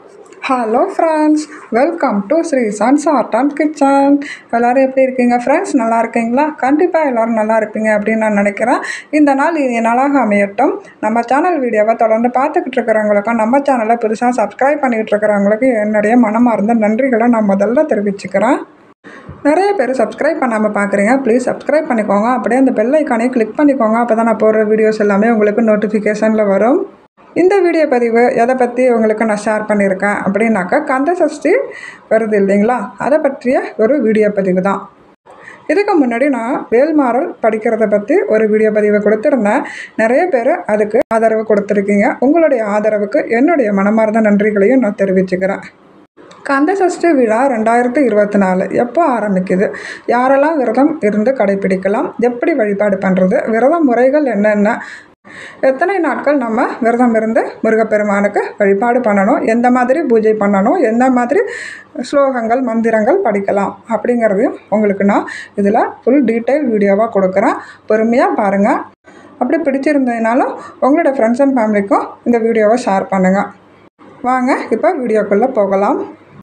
hello friends welcome to Sri Sons Art and Kitchen எல்லோரும் எப்படி இருக்கீங்க ஃப்ரெண்ட்ஸ் நல்லா இருக்கீங்களா கண்டிப்பாக எல்லோரும் நல்லா இருப்பீங்க அப்படின்னு நான் நினைக்கிறேன் இந்த நாள் இனிய நாளாக அமையட்டும் நம்ம சேனல் வீடியோவை தொடர்ந்து பார்த்துக்கிட்டு இருக்கிறவங்களுக்கும் நம்ம சேனலை புதுசாக சப்ஸ்கிரைப் பண்ணிக்கிட்டு இருக்கிறவங்களுக்கும் என்னுடைய மனமார்ந்த நன்றிகளை நான் முதல்ல தெரிவிச்சுக்கிறேன் நிறைய பேர் சப்ஸ்கிரைப் பண்ணாமல் பார்க்குறீங்க ப்ளீஸ் சப்ஸ்கிரைப் பண்ணிக்கோங்க அப்படியே அந்த பெல் ஐக்கானே கிளிக் பண்ணிக்கோங்க அப்போ தான் நான் போடுற வீடியோஸ் எல்லாமே உங்களுக்கு நோட்டிஃபிகேஷனில் வரும் இந்த வீடியோ பதிவு எதை பற்றி உங்களுக்கு நான் ஷேர் பண்ணியிருக்கேன் அப்படின்னாக்கா கந்த சஷ்டி வருது இல்லைங்களா அதை பற்றிய ஒரு வீடியோ பதிவு தான் இதுக்கு முன்னாடி நான் வேல்மாறல் படிக்கிறத பற்றி ஒரு வீடியோ பதிவை கொடுத்துருந்தேன் நிறைய பேர் அதுக்கு ஆதரவு கொடுத்துருக்கீங்க உங்களுடைய ஆதரவுக்கு என்னுடைய மனமார்ந்த நன்றிகளையும் நான் தெரிவிச்சுக்கிறேன் கந்த சஷ்டி விழா ரெண்டாயிரத்தி இருபத்தி நாலு எப்போ ஆரம்பிக்குது யாரெல்லாம் விரதம் இருந்து கடைபிடிக்கலாம் எப்படி வழிபாடு பண்ணுறது விரத முறைகள் என்னென்ன எத்தனை நாட்கள் நம்ம விரதம் இருந்து முருகப்பெருமானுக்கு வழிபாடு பண்ணணும் எந்த மாதிரி பூஜை பண்ணணும் எந்த மாதிரி ஸ்லோகங்கள் மந்திரங்கள் படிக்கலாம் அப்படிங்கிறதையும் உங்களுக்கு நான் இதில் ஃபுல் டீட்டெயில் வீடியோவாக கொடுக்குறேன் பொறுமையாக பாருங்கள் அப்படி பிடிச்சிருந்ததுனாலும் உங்களோட ஃப்ரெண்ட்ஸ் அண்ட் ஃபேமிலிக்கும் இந்த வீடியோவை ஷேர் பண்ணுங்கள் வாங்க இப்போ வீடியோக்குள்ளே போகலாம்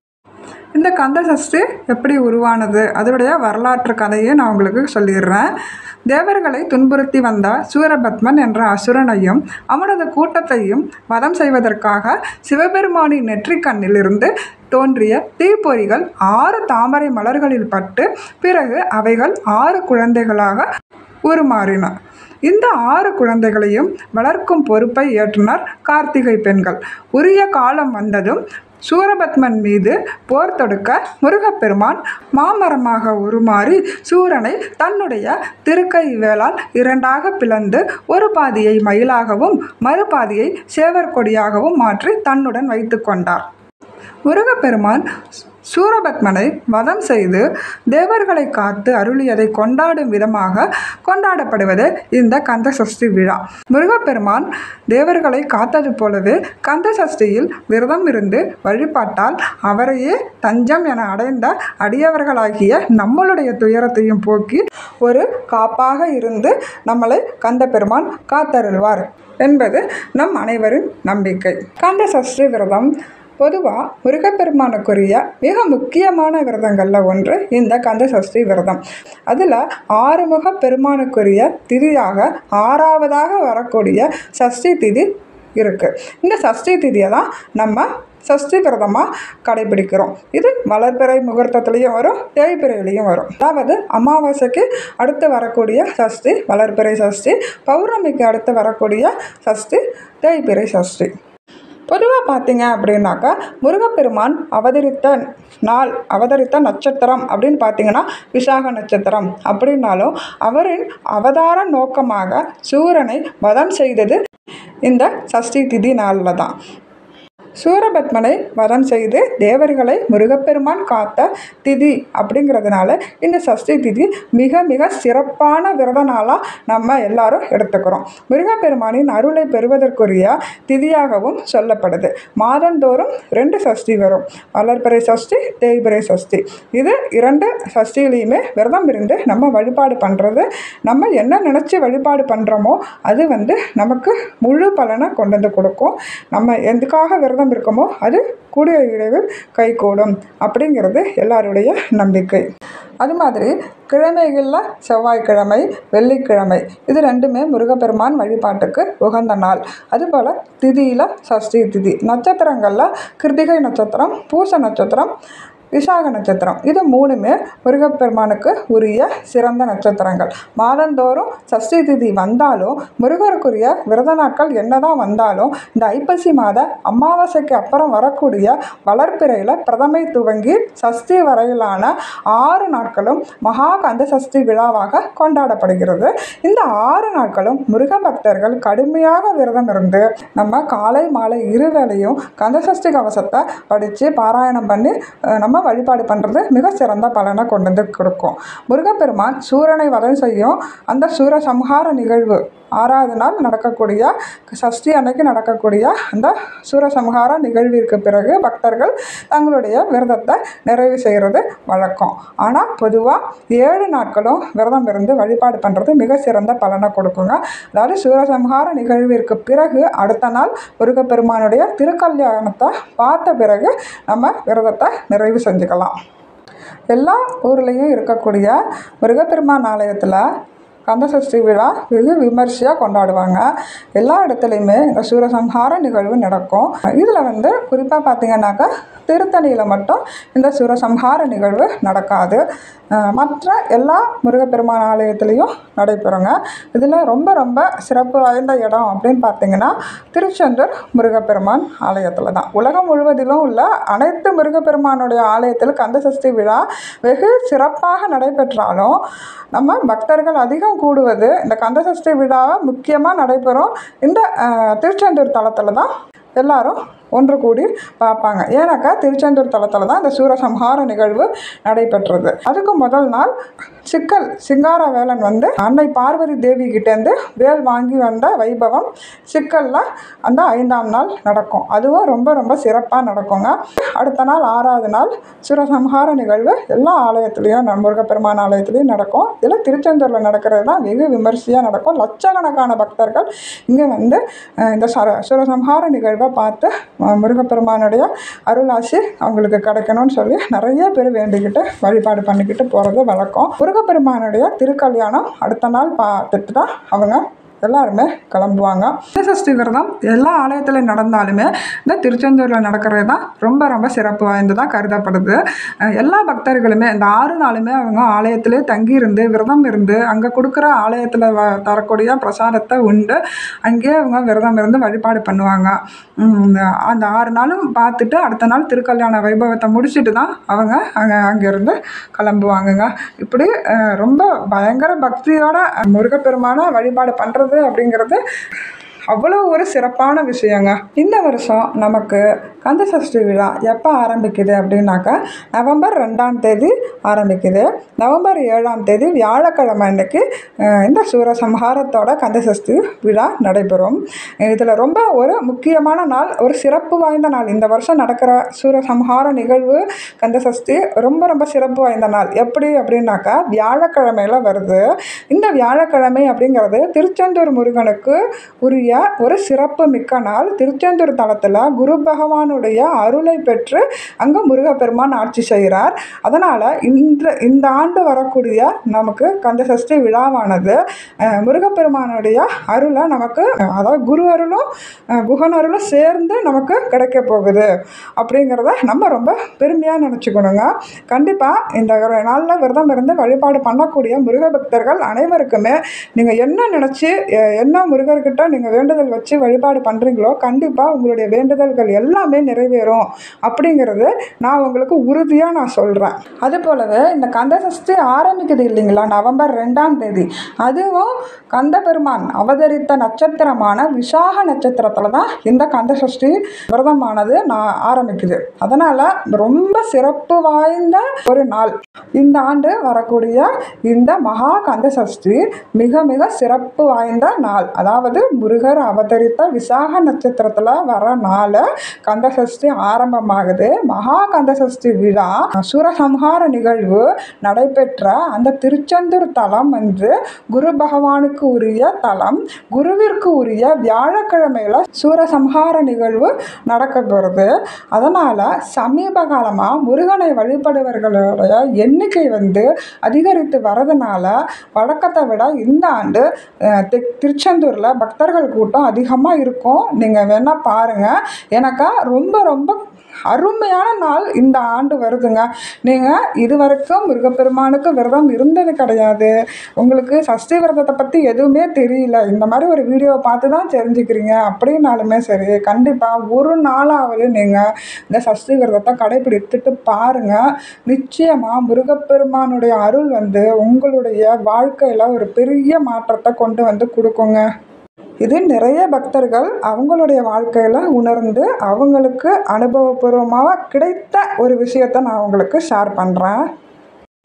இந்த கந்த சஷ்டி எப்படி உருவானது அதனுடைய வரலாற்று கதையை நான் உங்களுக்கு சொல்லிடுறேன் தேவர்களை துன்புறுத்தி வந்த சூரபத்மன் என்ற அசுரனையும் அவனது கூட்டத்தையும் வதம் செய்வதற்காக சிவபெருமானின் நெற்றிக்கண்ணிலிருந்து தோன்றிய தீப்பொறிகள் ஆறு தாமரை மலர்களில் பட்டு பிறகு அவைகள் ஆறு குழந்தைகளாக உருமாறின இந்த ஆறு குழந்தைகளையும் வளர்க்கும் பொறுப்பை ஏற்றனர் கார்த்திகை பெண்கள் உரிய காலம் வந்ததும் சூரபத்மன் மீது போர் தொடுக்க முருகப்பெருமான் மாமரமாக உருமாறி சூரனை தன்னுடைய திருக்கை வேளால் இரண்டாக பிளந்து ஒரு பாதியை மயிலாகவும் மறுபாதியை சேவர் கொடியாகவும் மாற்றி தன்னுடன் வைத்து கொண்டார் முருகப்பெருமான் சூரபத்மனை வதம் செய்து தேவர்களை காத்து அருளியதை கொண்டாடும் விதமாக கொண்டாடப்படுவது இந்த கந்த சஷ்டி விழா முருகப்பெருமான் தேவர்களை காத்தது போலவே கந்த சஷ்டியில் விரதம் இருந்து வழிபாட்டால் அவரையே தஞ்சம் என அடைந்த அடியவர்களாகிய நம்மளுடைய துயரத்தையும் போக்கி ஒரு காப்பாக இருந்து நம்மளை கந்த பெருமான் காத்தருள்வார் என்பது நம் அனைவரின் நம்பிக்கை கந்த சஷ்டி விரதம் பொதுவாக முருகப்பெருமானுக்குரிய மிக முக்கியமான விரதங்களில் ஒன்று இந்த கந்த சஷ்டி விரதம் அதில் ஆறுமுக பெருமானுக்குரிய திதியாக ஆறாவதாக வரக்கூடிய சஷ்டி திதி இருக்குது இந்த சஷ்டி திதியை தான் நம்ம சஷ்டி விரதமாக கடைபிடிக்கிறோம் இது வளர்பிறை முகூர்த்தத்துலேயும் வரும் தேய்பிறையிலையும் வரும் அதாவது அமாவாசைக்கு அடுத்து வரக்கூடிய சஷ்டி வளர்பிறை சஷ்டி பௌர்ணமிக்கு அடுத்து வரக்கூடிய சஷ்டி தேய்பிறை சஷ்டி பொதுவாக பார்த்தீங்க அப்படின்னாக்கா முருகப்பெருமான் அவதரித்த நாள் அவதரித்த நட்சத்திரம் அப்படின்னு பார்த்தீங்கன்னா விசாக நட்சத்திரம் அப்படின்னாலும் அவரின் அவதார நோக்கமாக சூரனை வதம் செய்தது இந்த சஷ்டி திதி நாளில் தான் சூரபத்மனை வதம் செய்து தேவர்களை முருகப்பெருமான் காத்த திதி அப்படிங்கிறதுனால இந்த சஷ்டி திதி மிக மிக சிறப்பான விரத நாளாக நம்ம எல்லாரும் எடுத்துக்கிறோம் முருகப்பெருமானின் அருளை பெறுவதற்குரிய திதியாகவும் சொல்லப்படுது மாதந்தோறும் ரெண்டு சஷ்டி வரும் வளர்பிறை சஷ்டி தேய்பிறை சஷ்டி இது இரண்டு சஷ்டிலையுமே விரதம் இருந்து நம்ம வழிபாடு பண்ணுறது நம்ம என்ன நினச்சி வழிபாடு பண்ணுறோமோ அது வந்து நமக்கு முழு பலனை கொண்டு வந்து கொடுக்கும் நம்ம எதுக்காக விரதம் விரதம் இருக்கமோ அது கூடிய விரைவில் கைகூடும் அப்படிங்கிறது எல்லாருடைய நம்பிக்கை அது மாதிரி கிழமைகளில் செவ்வாய்க்கிழமை வெள்ளிக்கிழமை இது ரெண்டுமே முருகப்பெருமான் வழிபாட்டுக்கு உகந்த நாள் அதுபோல் திதியில் சஷ்டி திதி நட்சத்திரங்களில் கிருத்திகை நட்சத்திரம் பூச நட்சத்திரம் விசாக நட்சத்திரம் இது மூணுமே முருகப்பெருமானுக்கு உரிய சிறந்த நட்சத்திரங்கள் மாதந்தோறும் சஷ்டி திதி வந்தாலும் முருகருக்குரிய விரத நாட்கள் என்னதான் வந்தாலும் இந்த ஐப்பசி மாத அமாவாசைக்கு அப்புறம் வரக்கூடிய வளர்ப்பிறையில் பிரதமை துவங்கி சஷ்டி வரையிலான ஆறு நாட்களும் மகா கந்த சஷ்டி விழாவாக கொண்டாடப்படுகிறது இந்த ஆறு நாட்களும் முருக பக்தர்கள் கடுமையாக விரதம் இருந்து நம்ம காலை மாலை இருவேளையும் கந்த சஷ்டி கவசத்தை படித்து பாராயணம் பண்ணி நம்ம நம்ம வழிபாடு பண்ணுறது மிக சிறந்த பலனை கொண்டு வந்து கொடுக்கும் முருகப்பெருமான் சூரனை வதம் செய்யும் அந்த சூர சம்ஹார நிகழ்வு ஆறாவது நாள் நடக்கக்கூடிய சஷ்டி அன்னைக்கு நடக்கக்கூடிய அந்த சூரசம்ஹார நிகழ்விற்கு பிறகு பக்தர்கள் தங்களுடைய விரதத்தை நிறைவு செய்கிறது வழக்கம் ஆனால் பொதுவாக ஏழு நாட்களும் விரதம் இருந்து வழிபாடு பண்ணுறது மிக சிறந்த பலனை கொடுக்குங்க அதாவது சூரசம்ஹார நிகழ்விற்கு பிறகு அடுத்த நாள் முருகப்பெருமானுடைய திருக்கல்யாணத்தை பார்த்த பிறகு நம்ம விரதத்தை நிறைவு செஞ்சுக்கலாம் எல்லா ஊர்லேயும் இருக்கக்கூடிய முருகப்பெருமான் ஆலயத்தில் கந்தசஷ்டி விழா வெகு விமர்சையாக கொண்டாடுவாங்க எல்லா இடத்துலையுமே இந்த சூரசம்ஹார நிகழ்வு நடக்கும் இதில் வந்து குறிப்பாக பார்த்தீங்கன்னாக்கா திருத்தணியில் மட்டும் இந்த சூரசம்ஹார நிகழ்வு நடக்காது அஹ் மற்ற எல்லா முருகப்பெருமான் ஆலயத்துலேயும் நடைபெறுங்க இதில் ரொம்ப ரொம்ப சிறப்பு வாய்ந்த இடம் அப்படின்னு பார்த்தீங்கன்னா திருச்செந்தூர் முருகப்பெருமான் ஆலயத்தில் தான் உலகம் முழுவதிலும் உள்ள அனைத்து முருகப்பெருமானுடைய ஆலயத்தில் கந்தசஷ்டி விழா வெகு சிறப்பாக நடைபெற்றாலும் நம்ம பக்தர்கள் அதிகம் கூடுவது இந்த கந்தசஷ்டி விழாவை முக்கியமாக நடைபெறும் இந்த அஹ், திருச்செந்தூர் தலத்தில் தான் எல்லாரும் ஒன்று கூடி பார்ப்பாங்க ஏன்னாக்கா திருச்செந்தூர் தலத்தில் தான் இந்த சூரசம்ஹார நிகழ்வு நடைபெற்றது அதுக்கு முதல் நாள் சிக்கல் சிங்கார வேலன் வந்து அன்னை பார்வதி தேவி கிட்டேருந்து வேல் வாங்கி வந்த வைபவம் சிக்கலில் அந்த ஐந்தாம் நாள் நடக்கும் அதுவும் ரொம்ப ரொம்ப சிறப்பாக நடக்குங்க அடுத்த நாள் ஆறாவது நாள் சூரசம்ஹார நிகழ்வு எல்லா ஆலயத்துலேயும் நம்ம முருகப்பெருமான் ஆலயத்துலேயும் நடக்கும் இதில் திருச்செந்தூரில் நடக்கிறது தான் வெகு விமர்சையாக நடக்கும் லட்சக்கணக்கான பக்தர்கள் இங்கே வந்து அஹ், இந்த சர சூரசம்ஹார நிகழ்வை பார்த்து அஹ், முருகப்பெருமானுடைய அருளாசி அவங்களுக்கு கிடைக்கணும்னு சொல்லி நிறைய பேர் வேண்டிக்கிட்டு வழிபாடு பண்ணிக்கிட்டு போகிறது வழக்கம் முருகப்பெருமானுடைய திருக்கல்யாணம் அடுத்த நாள் பார்த்துட்டு தான் அவங்க எல்லாருமே கிளம்புவாங்க சஷ்டி விரதம் எல்லா ஆலயத்தில் நடந்தாலுமே இந்த திருச்செந்தூரில் நடக்கிறது தான் ரொம்ப ரொம்ப சிறப்பு வாய்ந்ததாக கருதப்படுது அஹ் எல்லா பக்தர்களுமே இந்த ஆறு நாளுமே அவங்க ஆலயத்திலே தங்கியிருந்து விரதம் இருந்து அங்கே கொடுக்குற ஆலயத்தில் வ தரக்கூடிய பிரசாதத்தை உண்டு அங்கேயே அவங்க விரதம் இருந்து வழிபாடு பண்ணுவாங்க உம் அந்த ஆறு நாளும் பார்த்துட்டு அடுத்த நாள் திருக்கல்யாண வைபவத்தை முடிச்சுட்டு தான் அவங்க அங்கே அங்கேருந்து கிளம்புவாங்கங்க இப்படி அஹ், ரொம்ப பயங்கர பக்தியோட முருகப்பெருமான வழிபாடு பண்ணுறது அப்படிங்கிறது அவ்வளோ ஒரு சிறப்பான விஷயங்க இந்த வருஷம் நமக்கு கந்த சஷ்டி விழா எப்போ ஆரம்பிக்குது அப்படின்னாக்கா நவம்பர் ரெண்டாம் தேதி ஆரம்பிக்குது நவம்பர் ஏழாம் தேதி வியாழக்கிழமை அன்னைக்கு அஹ், இந்த சூரசம்ஹாரத்தோட கந்த சஷ்டி விழா நடைபெறும் இதில் ரொம்ப ஒரு முக்கியமான நாள் ஒரு சிறப்பு வாய்ந்த நாள் இந்த வருஷம் நடக்கிற சூரசம்ஹார நிகழ்வு கந்த சஷ்டி ரொம்ப ரொம்ப சிறப்பு வாய்ந்த நாள் எப்படி அப்படின்னாக்கா வியாழக்கிழமையில வருது இந்த வியாழக்கிழமை அப்படிங்கிறது திருச்செந்தூர் முருகனுக்கு உரிய ஒரு சிறப்பு மிக்க நாள் திருச்செந்தூர் தலத்தில் குரு பகவானுடைய அருளை பெற்று அங்கே முருகப்பெருமான் ஆட்சி செய்கிறார் அதனால் இந்த இந்த ஆண்டு வரக்கூடிய நமக்கு கந்த சஷ்டி விழாவானது அஹ், முருகப்பெருமானுடைய அருளை நமக்கு அஹ், அதாவது குரு அருளும் அஹ், குகன் அருளும் சேர்ந்து நமக்கு கிடைக்க போகுது அப்படிங்கிறத நம்ம ரொம்ப பெருமையாக நினச்சிக்கணுங்க கண்டிப்பாக இந்த நாளில் விரதம் இருந்து வழிபாடு பண்ணக்கூடிய முருக பக்தர்கள் அனைவருக்குமே நீங்கள் என்ன நினச்சி என்ன முருகர்கிட்ட நீங்கள் வேண்டுதல் வச்சு வழிபாடு பண்ணுறீங்களோ கண்டிப்பாக உங்களுடைய வேண்டுதல்கள் எல்லாமே நிறைவேறும் அப்படிங்கிறது நான் உங்களுக்கு உறுதியாக நான் சொல்கிறேன் அது போலவே இந்த கந்த சஷ்டி ஆரம்பிக்குது இல்லைங்களா நவம்பர் ரெண்டாம் தேதி அதுவும் கந்த பெருமான் அவதரித்த நட்சத்திரமான விசாக நட்சத்திரத்தில் தான் இந்த கந்த சஷ்டி விரதமானது நான் ஆரம்பிக்குது அதனால் ரொம்ப சிறப்பு வாய்ந்த ஒரு நாள் இந்த ஆண்டு வரக்கூடிய இந்த மகா கந்த சஷ்டி மிக மிக சிறப்பு வாய்ந்த நாள் அதாவது முருகர் அவதரித்த விசாக நட்சத்திரத்தில் வர நாள் கந்த சஷ்டி ஆரம்பமாகுது மகா கந்த சஷ்டி விழா சூரசம்ஹார நிகழ்வு நடைபெற்ற அந்த திருச்செந்தூர் தலம் வந்து குரு பகவானுக்கு உரிய தலம் குருவிற்கு உரிய வியாழக்கிழமையில சூரசம்ஹார நிகழ்வு நடக்க போகிறது அதனால் சமீப காலமாக முருகனை வழிபடுவர்களுடைய எண்ணிக்கை வந்து அதிகரித்து வரதுனால வழக்கத்தை விட இந்த ஆண்டு அஹ், தி- திருச்செந்தூரில் பக்தர்கள் கூட்டம் அதிகமாக இருக்கும் நீங்கள் வேணால் பாருங்கள் எனக்கா ரொம்ப ரொம்ப அருமையான நாள் இந்த ஆண்டு வருதுங்க நீங்கள் இதுவரைக்கும் முருகப்பெருமானுக்கு விரதம் இருந்தது கிடையாது உங்களுக்கு சஷ்டி விரதத்தை பற்றி எதுவுமே தெரியல இந்த மாதிரி ஒரு வீடியோவை பார்த்து தான் தெரிஞ்சுக்கிறீங்க அப்படின்னாலுமே சரி கண்டிப்பாக ஒரு நாளாவது நீங்கள் இந்த சஷ்டி விரதத்தை கடைபிடித்துட்டு பாருங்கள் நிச்சயமாக முருகப்பெருமானுடைய அருள் வந்து உங்களுடைய வாழ்க்கையில் ஒரு பெரிய மாற்றத்தை கொண்டு வந்து கொடுக்குங்க இது நிறைய பக்தர்கள் அவங்களுடைய வாழ்க்கையில் உணர்ந்து அவங்களுக்கு அனுபவபூர்வமாக கிடைத்த ஒரு விஷயத்தை நான் உங்களுக்கு ஷேர் பண்ணுறேன்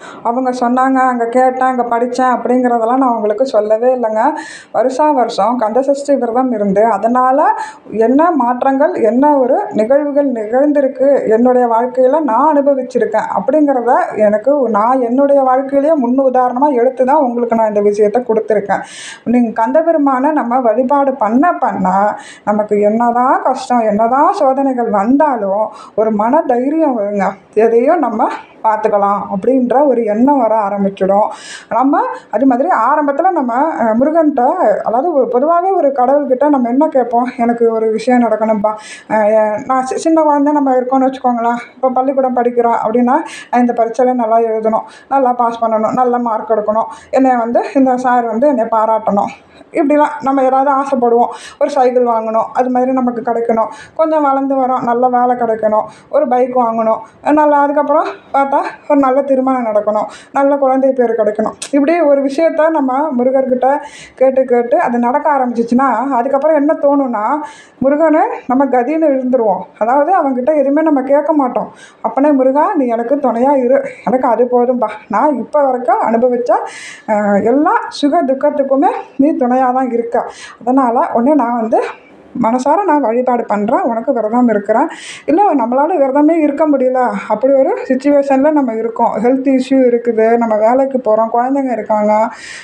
அவங்க சொன்னாங்க அங்கே கேட்டேன் அங்கே படித்தேன் அப்படிங்கிறதெல்லாம் நான் உங்களுக்கு சொல்லவே இல்லைங்க வருஷா வருஷம் கந்தசஷ்டி விரதம் இருந்து அதனால் என்ன மாற்றங்கள் என்ன ஒரு நிகழ்வுகள் நிகழ்ந்திருக்கு என்னுடைய வாழ்க்கையில் நான் அனுபவிச்சிருக்கேன் அப்படிங்கிறத எனக்கு நான் என்னுடைய வாழ்க்கையிலேயே முன் உதாரணமாக எடுத்து தான் உங்களுக்கு நான் இந்த விஷயத்தை கொடுத்துருக்கேன் நீங்கள் கந்தபெருமானை நம்ம வழிபாடு பண்ண பண்ண நமக்கு என்னதான் கஷ்டம் என்னதான் சோதனைகள் வந்தாலும் ஒரு மன தைரியம் வருங்க எதையும் நம்ம பார்த்துக்கலாம் அப்படின்ற ஒரு எண்ணம் வர ஆரம்பிச்சிடும் நம்ம அது மாதிரி ஆரம்பத்தில் நம்ம அஹ், முருகன்கிட்ட அதாவது ஒரு பொதுவாகவே ஒரு கடவுள்கிட்ட நம்ம என்ன கேட்போம் எனக்கு ஒரு விஷயம் நடக்கணும்ப்பா அஹ், எ- நான் சி- சின்ன குழந்தை நம்ம இருக்கோம்னு வச்சுக்கோங்களேன் இப்போ பள்ளிக்கூடம் படிக்கிறோம் அப்படின்னா நான் இந்த பரீட்சையில் நல்லா எழுதணும் நல்லா பாஸ் பண்ணணும் நல்ல மார்க் எடுக்கணும் என்னை வந்து இந்த சார் வந்து என்னை பாராட்டணும் இப்படிலாம் நம்ம ஏதாவது ஆசைப்படுவோம் ஒரு சைக்கிள் வாங்கணும் அது மாதிரி நமக்கு கிடைக்கணும் கொஞ்சம் வளர்ந்து வரோம் நல்ல வேலை கிடைக்கணும் ஒரு பைக் வாங்கணும் நல்லா அதுக்கப்புறம் பார்த்தா ஒரு நல்ல திருமணம் நடக்கணும் நல்ல குழந்தை பேர் கிடைக்கணும் இப்படி ஒரு விஷயத்த நம்ம முருகர்கிட்ட கேட்டு கேட்டு அது நடக்க ஆரம்பிச்சிச்சுன்னா அதுக்கப்புறம் என்ன தோணும்னா முருகனை நம்ம கதின்னு இருந்துருவோம் அதாவது அவங்ககிட்ட எதுவுமே நம்ம கேட்க மாட்டோம் அப்பனே முருகா நீ எனக்கு துணையாக இரு எனக்கு அது போதும்பா நான் இப்போ வரைக்கும் அனுபவித்த அஹ், எல்லா சுக துக்கத்துக்குமே நீ துணையாக தான் இருக்க அதனால் ஒன்று நான் வந்து மனசார நான் வழிபாடு பண்ணுறேன் உனக்கு விரதம் இருக்கிறேன் இல்லை நம்மளால விரதமே இருக்க முடியல அப்படி ஒரு சுச்சுவேஷனில் நம்ம இருக்கோம் ஹெல்த் இஷ்யூ இருக்குது நம்ம வேலைக்கு போகிறோம் குழந்தைங்க இருக்காங்க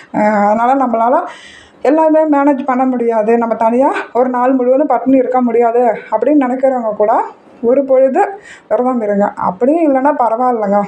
அதனால் நம்மளால் எல்லாமே மேனேஜ் பண்ண முடியாது நம்ம தனியாக ஒரு நாள் முழுவதும் பட்டினி இருக்க முடியாது அப்படின்னு நினைக்கிறவங்க கூட ஒரு பொழுது விரதம் இருங்க அப்படியும் இல்லைன்னா பரவாயில்லைங்க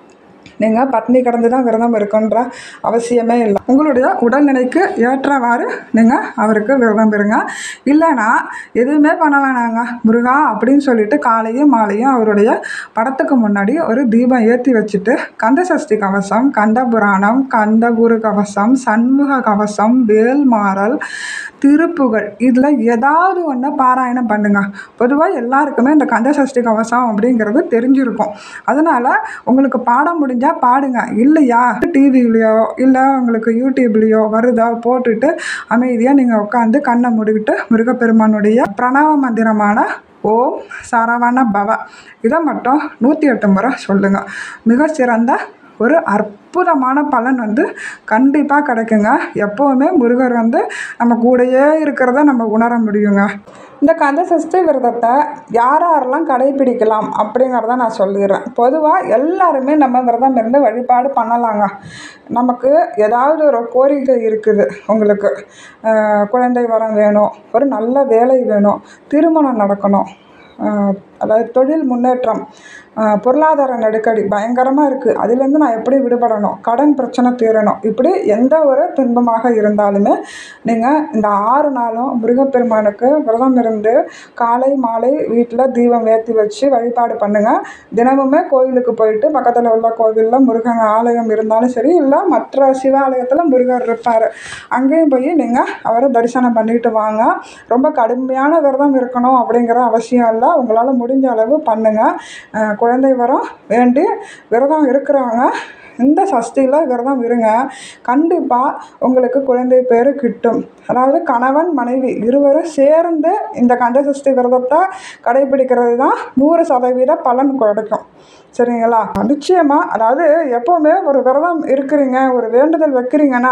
நீங்கள் பட்னி கிடந்து தான் விரதம் இருக்குன்ற அவசியமே இல்லை உங்களுடைய உடல்நிலைக்கு ஏற்றவாறு நீங்கள் அவருக்கு விரதம் இருங்க இல்லைன்னா எதுவுமே பண்ண வேணாங்க முருகா அப்படின்னு சொல்லிட்டு காலையும் மாலையும் அவருடைய படத்துக்கு முன்னாடி ஒரு தீபம் ஏற்றி வச்சுட்டு கந்த சஷ்டி கவசம் கந்த புராணம் கந்த குரு கவசம் சண்முக கவசம் வேல்மாறல் திருப்புகழ் இதில் ஏதாவது ஒன்று பாராயணம் பண்ணுங்க பொதுவாக எல்லாருக்குமே இந்த கந்த சஷ்டி கவசம் அப்படிங்கிறது தெரிஞ்சிருக்கும் அதனால் உங்களுக்கு பாட முடிஞ்சால் பாடுங்க இல்லையா டிவிலையோ இல்லை உங்களுக்கு யூடியூப்லேயோ வருதா போட்டுட்டு அமைதியாக நீங்கள் உட்காந்து கண்ணை மூடிக்கிட்டு முருகப்பெருமானுடைய பிரணவ மந்திரமான ஓம் சரவண பவ இதை மட்டும் நூற்றி எட்டு முறை சொல்லுங்கள் மிக சிறந்த ஒரு அற்புதமான பலன் வந்து கண்டிப்பாக கிடைக்குங்க எப்போவுமே முருகர் வந்து நம்ம கூடயே இருக்கிறத நம்ம உணர முடியுங்க இந்த கந்த சஷ்டி விரதத்தை யார் யாரெல்லாம் கடைபிடிக்கலாம் அப்படிங்கிறத நான் சொல்லிடுறேன் பொதுவாக எல்லாருமே நம்ம விரதம் இருந்து வழிபாடு பண்ணலாங்க நமக்கு ஏதாவது ஒரு கோரிக்கை இருக்குது உங்களுக்கு அஹ், குழந்தை வரம் வேணும் ஒரு நல்ல வேலை வேணும் திருமணம் நடக்கணும் அஹ், அதாவது தொழில் முன்னேற்றம் அஹ், பொருளாதார நெருக்கடி பயங்கரமாக இருக்குது அதுலேருந்து நான் எப்படி விடுபடணும் கடன் பிரச்சனை தீரணும் இப்படி எந்த ஒரு துன்பமாக இருந்தாலுமே நீங்கள் இந்த ஆறு நாளும் முருகப்பெருமானுக்கு விரதம் இருந்து காலை மாலை வீட்டில் தீபம் ஏற்றி வச்சு வழிபாடு பண்ணுங்கள் தினமுமே கோயிலுக்கு போயிட்டு பக்கத்தில் உள்ள கோவிலில் முருகன் ஆலயம் இருந்தாலும் சரி இல்லை மற்ற சிவாலயத்தில் முருகர் இருப்பார் அங்கேயும் போய் நீங்கள் அவரை தரிசனம் பண்ணிட்டு வாங்க ரொம்ப கடுமையான விரதம் இருக்கணும் அப்படிங்கிற அவசியம் இல்லை உங்களால் முடிஞ்ச அளவு பண்ணுங்கள் குழந்தை வரம் வேண்டி விரதம் இருக்கிறவங்க இந்த சஷ்டியில் விரதம் இருங்க கண்டிப்பாக உங்களுக்கு குழந்தை பேர் கிட்டும் அதாவது கணவன் மனைவி இருவரும் சேர்ந்து இந்த கந்த சஷ்டி விரதத்தை கடைபிடிக்கிறது தான் நூறு சதவீத பலன் கிடைக்கும் சரிங்களா நிச்சயமாக அதாவது எப்போவுமே ஒரு விரதம் இருக்கிறீங்க ஒரு வேண்டுதல் வைக்கிறீங்கன்னா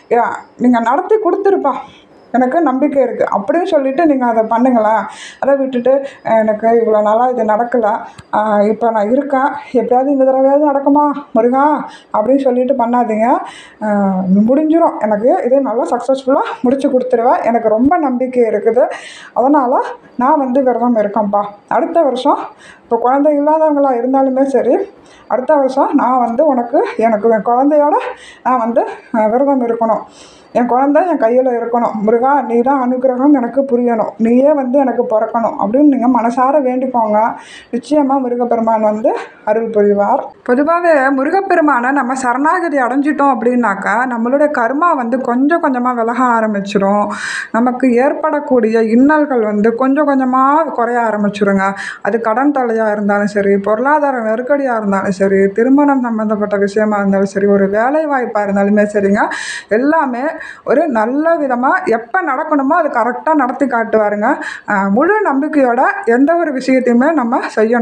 நீங்கள் நடத்தி கொடுத்துருப்பா எனக்கு நம்பிக்கை இருக்குது அப்படின்னு சொல்லிட்டு நீங்கள் அதை பண்ணுங்களேன் அதை விட்டுட்டு எனக்கு இவ்வளோ நாளாக இது நடக்கலை இப்போ நான் இருக்கேன் எப்படியாவது இந்த தடவையாவது நடக்குமா முருகா அப்படின்னு சொல்லிட்டு பண்ணாதீங்க ஆஹ் முடிஞ்சிரும் எனக்கு இது நல்லா சக்ஸஸ்ஃபுல்லாக முடிச்சு கொடுத்துருவேன் எனக்கு ரொம்ப நம்பிக்கை இருக்குது அதனால் நான் வந்து விரதம் இருக்கேன்ப்பா அடுத்த வருஷம் இப்போ குழந்தை இல்லாதவங்களா இருந்தாலுமே சரி அடுத்த வருஷம் நான் வந்து உனக்கு எனக்கு என் குழந்தையோட நான் வந்து ஆஹ் விரதம் இருக்கணும் என் குழந்தை என் கையில் இருக்கணும் முருகா நீ தான் அனுகிரகம் எனக்கு புரியணும் நீயே வந்து எனக்கு பிறக்கணும் அப்படின்னு நீங்கள் மனசார வேண்டிக்கோங்க நிச்சயமாக முருகப்பெருமான் வந்து அருள் புரிவார் பொதுவாகவே முருகப்பெருமானை நம்ம சரணாகதி அடைஞ்சிட்டோம் அப்படின்னாக்கா நம்மளுடைய கர்மா வந்து கொஞ்சம் கொஞ்சமாக விலக ஆரம்பிச்சிடும் நமக்கு ஏற்படக்கூடிய இன்னல்கள் வந்து கொஞ்சம் கொஞ்சமாக குறைய ஆரம்பிச்சிருங்க அது கடன் தொல்லையாக இருந்தாலும் சரி பொருளாதார நெருக்கடியாக இருந்தாலும் சரி திருமணம் சம்மந்தப்பட்ட விஷயமா இருந்தாலும் சரி ஒரு வேலை வாய்ப்பாக இருந்தாலுமே சரிங்க எல்லாமே ஒரு நல்ல விதமாக எப்போ நடக்கணுமோ அது கரெக்டாக நடத்தி காட்டுவாருங்க ஆஹ் முழு நம்பிக்கையோட எந்த ஒரு விஷயத்தையுமே நம்ம செய்யணும்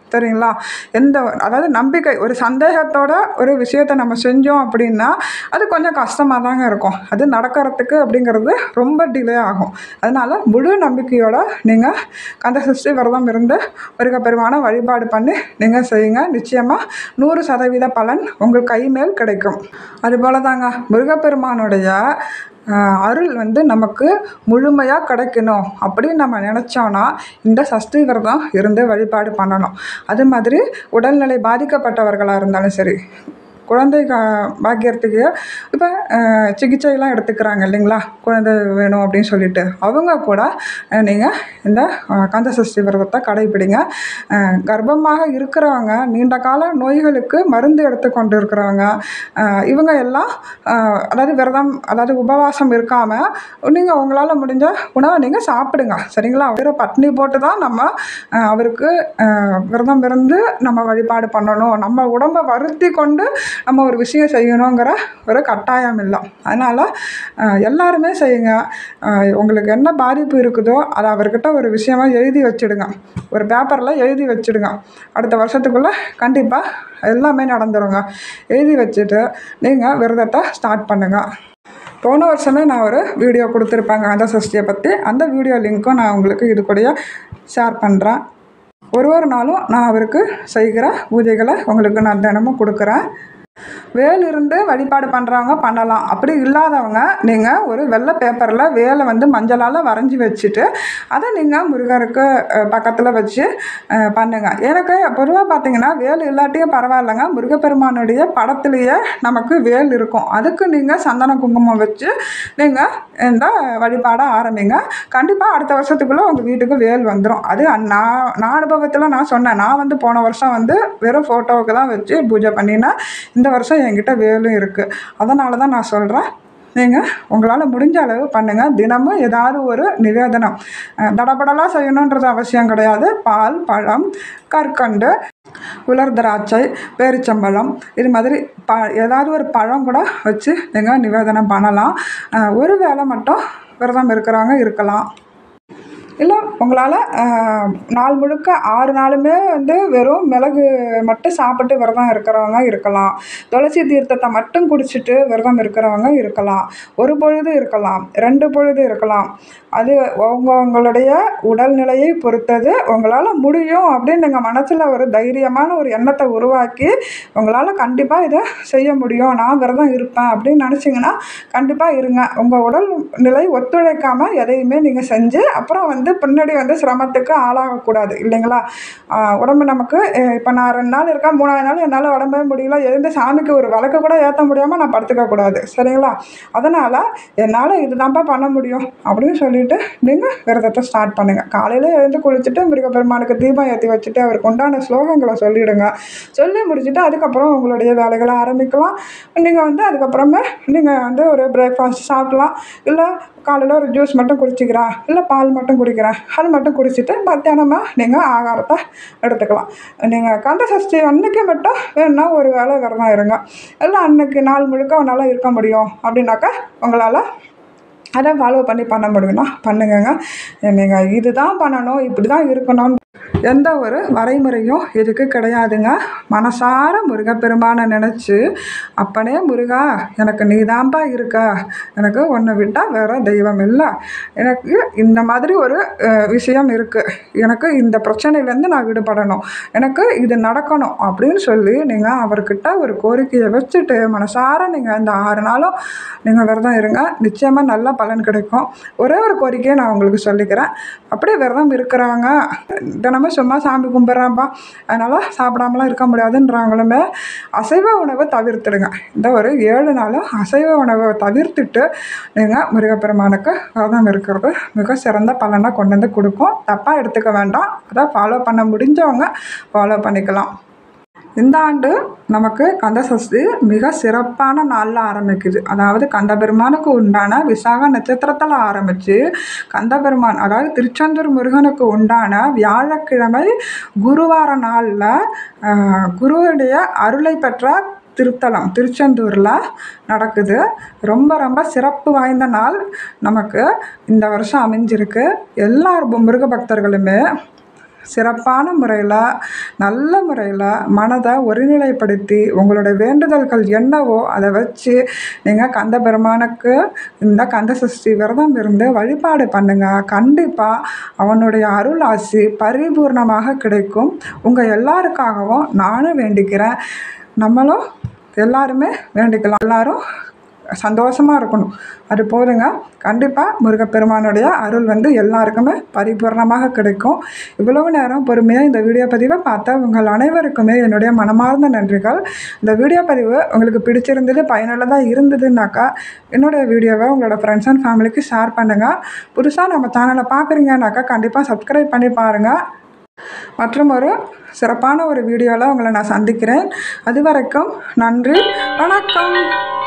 சரிங்களா எந்த அதாவது நம்பிக்கை ஒரு சந்தேகத்தோட ஒரு விஷயத்தை நம்ம செஞ்சோம் அப்படின்னா அது கொஞ்சம் கஷ்டமாக தாங்க இருக்கும் அது நடக்கிறதுக்கு அப்படிங்கிறது ரொம்ப டிலே ஆகும் அதனால் முழு நம்பிக்கையோட நீங்கள் கந்த சஷ்டி விரதம் இருந்து முருகப்பெருமானை வழிபாடு பண்ணி நீங்கள் செய்யுங்க நிச்சயமாக நூறு சதவீத பலன் உங்கள் கை மேல் கிடைக்கும் அதுபோல் தாங்க முருகப்பெருமானுடைய ஆஹ், அருள் வந்து நமக்கு முழுமையாக கிடைக்கணும் அப்படின்னு நம்ம நினச்சோன்னா இந்த சஷ்டி விரதம் இருந்து வழிபாடு பண்ணணும் அது மாதிரி உடல்நிலை பாதிக்கப்பட்டவர்களாக இருந்தாலும் சரி குழந்தை கா பாக்கியத்துக்கு இப்போ சிகிச்சையெல்லாம் எடுத்துக்கிறாங்க இல்லைங்களா குழந்தை வேணும் அப்படின்னு சொல்லிட்டு அவங்க கூட நீங்கள் இந்த அஹ், கந்த சஷ்டி விரதத்தை கடைபிடிங்க அஹ், கர்ப்பமாக இருக்கிறவங்க நீண்ட கால நோய்களுக்கு மருந்து எடுத்துக்கொண்டு இருக்கிறவங்க அஹ், இவங்க எல்லாம் அஹ், அதாவது விரதம் அதாவது உபவாசம் இருக்காமல் நீங்கள் உங்களால் முடிஞ்ச உணவை நீங்கள் சாப்பிடுங்க சரிங்களா வெறும் பட்னி போட்டு தான் நம்ம அஹ், அவருக்கு அஹ், விரதம் இருந்து நம்ம வழிபாடு பண்ணணும் நம்ம உடம்பை வருத்தி கொண்டு நம்ம ஒரு விஷயம் செய்யணுங்கிற ஒரு கட்டாயம் இல்லை அதனால் எல்லாருமே செய்யுங்க அஹ், உங்களுக்கு என்ன பாதிப்பு இருக்குதோ அதை அவர்கிட்ட ஒரு விஷயமா எழுதி வச்சிடுங்க ஒரு பேப்பரில் எழுதி வச்சிடுங்க அடுத்த வருஷத்துக்குள்ளே கண்டிப்பாக எல்லாமே நடந்துருங்க எழுதி வச்சுட்டு நீங்கள் விரதத்தை ஸ்டார்ட் பண்ணுங்கள் போன வருஷமே நான் ஒரு வீடியோ கொடுத்துருப்பேங்க அந்த சஷ்டியை பற்றி அந்த வீடியோ லிங்க்கும் நான் உங்களுக்கு இது கூடயே ஷேர் பண்ணுறேன் ஒரு ஒரு நாளும் நான் அவருக்கு செய்கிற பூஜைகளை உங்களுக்கு நான் தினமும் கொடுக்குறேன் வேல் இருந்து வழிபாடு பண்ணுறவங்க பண்ணலாம் அப்படி இல்லாதவங்க நீங்கள் ஒரு வெள்ளை பேப்பரில் வேலை வந்து மஞ்சளால் வரைஞ்சி வச்சுட்டு அதை நீங்கள் முருகருக்கு பக்கத்தில் வச்சு அஹ், பண்ணுங்க எனக்கு பொதுவாக பார்த்தீங்கன்னா வேல் இல்லாட்டியும் பரவாயில்லைங்க முருகப்பெருமானுடைய படத்துலேயே நமக்கு வேல் இருக்கும் அதுக்கு நீங்கள் சந்தன குங்குமம் வச்சு நீங்கள் இந்த வழிபாடை ஆரம்பிங்க கண்டிப்பாக அடுத்த வருஷத்துக்குள்ளே உங்கள் வீட்டுக்கு வேல் வந்துடும் அது அந் நான் நான் அனுபவத்தில் நான் சொன்னேன் நான் வந்து போன வருஷம் வந்து வெறும் ஃபோட்டோவுக்கு தான் வச்சு பூஜை பண்ணினேன் இந்த வருஷம் என்கிட்ட வேலும் இருக்குது அதனால தான் நான் சொல்கிறேன் நீங்கள் உங்களால் முடிஞ்ச அளவு பண்ணுங்கள் தினமும் ஏதாவது ஒரு நிவேதனம் அஹ் தடபடலாம் செய்யணுன்றது அவசியம் கிடையாது பால் பழம் கற்கண்டு உலர் திராட்சை பேரிச்சம்பழம் இது மாதிரி ப ஏதாவது ஒரு பழம் கூட வச்சு நீங்கள் நிவேதனம் பண்ணலாம் அஹ் ஒரு வேளை மட்டும் விரதம் இருக்கிறவங்க இருக்கலாம் இல்லை உங்களால் நாள் முழுக்க ஆறு நாளுமே வந்து வெறும் மிளகு மட்டும் சாப்பிட்டு விரதம் இருக்கிறவங்க இருக்கலாம் துளசி தீர்த்தத்தை மட்டும் குடிச்சிட்டு விரதம் இருக்கிறவங்க இருக்கலாம் ஒரு பொழுது இருக்கலாம் ரெண்டு பொழுது இருக்கலாம் அது உங்க உங்களுடைய உடல்நிலையை பொறுத்தது உங்களால் முடியும் அப்படின்னு நீங்கள் மனசில் ஒரு தைரியமான ஒரு எண்ணத்தை உருவாக்கி உங்களால் கண்டிப்பாக இதை செய்ய முடியும் நான் விரதம் இருப்பேன் அப்படின்னு நினச்சிங்கன்னா கண்டிப்பாக இருங்க உங்கள் உடல் நிலை ஒத்துழைக்காமல் எதையுமே நீங்கள் செஞ்சு அப்புறம் வந்து பின்னாடி வந்து சிரமத்துக்கு ஆளாகக்கூடாது இல்லைங்களா ஆஹ் உடம்பு நமக்கு இப்போ நான் ரெண்டு நாள் இருக்கேன் மூணாவது நாள் என்னால் உடம்பே முடியல எழுந்து சாமிக்கு ஒரு விளக்கு கூட ஏற்ற முடியாமல் நான் படுத்துக்க கூடாது சரிங்களா அதனால் என்னால் இதுதான்ப்பா பண்ண முடியும் அப்படின்னு சொல்லிட்டு நீங்கள் விரதத்தை ஸ்டார்ட் பண்ணுங்கள் காலையில் எழுந்து குளிச்சுட்டு முருகப்பெருமானுக்கு தீபம் ஏற்றி வச்சுட்டு அவருக்கு உண்டான ஸ்லோகங்களை சொல்லிவிடுங்க சொல்லி முடிச்சுட்டு அதுக்கப்புறம் உங்களுடைய வேலைகளை ஆரம்பிக்கலாம் நீங்கள் வந்து அதுக்கப்புறமே நீங்கள் வந்து ஒரு பிரேக்ஃபாஸ்ட் சாப்பிட்லாம் இல்லை காலையில் ஒரு ஜூஸ் மட்டும் குடிச்சிக்கிறேன் இல்லை பால் மட்டும் குடிக்கிறேன் அது மட்டும் குடிச்சிட்டு மத்தியானமாக நீங்கள் ஆகாரத்தை எடுத்துக்கலாம் நீங்கள் கந்த சஷ்டி அன்னைக்கு மட்டும் வேணுன்னா ஒரு வேளை விரதம் இருங்க இல்லை அன்னைக்கு நாள் முழுக்க உன்னால் இருக்க முடியும் அப்படின்னாக்கா உங்களால் அதை ஃபாலோ பண்ணி பண்ண முடியும்னா பண்ணுங்கங்க நீங்கள் இதுதான் பண்ணணும் இப்படி தான் இருக்கணும் எந்த ஒரு வரைமுறையும் இதுக்கு கிடையாதுங்க மனசார முருகப்பெருமானை நினச்சி அப்பனே முருகா எனக்கு நீதான்பா இருக்க எனக்கு உன்னை விட்டால் வேற தெய்வம் இல்லை எனக்கு இந்த மாதிரி ஒரு அஹ், விஷயம் இருக்குது எனக்கு இந்த பிரச்சனையிலேருந்து நான் விடுபடணும் எனக்கு இது நடக்கணும் அப்படின்னு சொல்லி நீங்கள் அவர்கிட்ட ஒரு கோரிக்கையை வச்சுட்டு மனசார நீங்கள் இந்த ஆறு நாளும் நீங்கள் விரதம் இருங்க நிச்சயமாக நல்ல பலன் கிடைக்கும் ஒரே ஒரு கோரிக்கையை நான் உங்களுக்கு சொல்லிக்கிறேன் அப்படியே விரதம் இருக்கிறவங்க தினமும் சும்மா சாமி கும்பிட்றேன்ப்பா அதனால் சாப்பிடாமலாம் இருக்க முடியாதுன்றவங்களுமே அசைவ உணவை தவிர்த்துடுங்க இந்த ஒரு ஏழு நாளும் அசைவ உணவை தவிர்த்துட்டு நீங்கள் முருகப்பெருமானுக்கு விரதம் இருக்கிறது மிக சிறந்த பலனை கொண்டு வந்து கொடுக்கும் தப்பாக எடுத்துக்க வேண்டாம் அதை ஃபாலோ பண்ண முடிஞ்சவங்க ஃபாலோ பண்ணிக்கலாம் இந்த ஆண்டு நமக்கு கந்த சஷ்டி மிக சிறப்பான நாளில் ஆரம்பிக்குது அதாவது கந்த பெருமானுக்கு உண்டான விசாக நட்சத்திரத்தில் ஆரம்பித்து கந்த பெருமான் அதாவது திருச்செந்தூர் முருகனுக்கு உண்டான வியாழக்கிழமை குருவார நாளில் குருவுடைய அருளை பெற்ற திருத்தலம் திருச்செந்தூரில் நடக்குது ரொம்ப ரொம்ப சிறப்பு வாய்ந்த நாள் நமக்கு இந்த வருஷம் அமைஞ்சிருக்கு எல்லா முருக பக்தர்களுமே சிறப்பான முறையில் நல்ல முறையில் மனதை ஒருநிலைப்படுத்தி உங்களுடைய வேண்டுதல்கள் என்னவோ அதை வச்சு நீங்கள் கந்த பெருமானுக்கு இந்த கந்த சஷ்டி விரதம் இருந்து வழிபாடு பண்ணுங்கள் கண்டிப்பாக அவனுடைய அருள் ஆசி பரிபூர்ணமாக கிடைக்கும் உங்கள் எல்லாருக்காகவும் நானும் வேண்டிக்கிறேன் நம்மளும் எல்லாருமே வேண்டிக்கலாம் எல்லாரும் சந்தோஷமாக இருக்கணும் அது போதுங்க கண்டிப்பாக முருகப்பெருமானுடைய அருள் வந்து எல்லாருக்குமே பரிபூர்ணமாக கிடைக்கும் இவ்வளவு நேரம் பொறுமையாக இந்த வீடியோ பதிவை பார்த்த உங்கள் அனைவருக்குமே என்னுடைய மனமார்ந்த நன்றிகள் இந்த வீடியோ பதிவு உங்களுக்கு பிடிச்சிருந்தது பயனுள்ளதாக இருந்ததுன்னாக்கா என்னுடைய வீடியோவை உங்களோட ஃப்ரெண்ட்ஸ் அண்ட் ஃபேமிலிக்கு ஷேர் பண்ணுங்கள் புதுசாக நம்ம சேனலை பார்க்குறீங்கன்னாக்கா கண்டிப்பாக சப்ஸ்கிரைப் பண்ணி பாருங்கள் மற்றும் ஒரு சிறப்பான ஒரு வீடியோவில் உங்களை நான் சந்திக்கிறேன் அது வரைக்கும் நன்றி வணக்கம்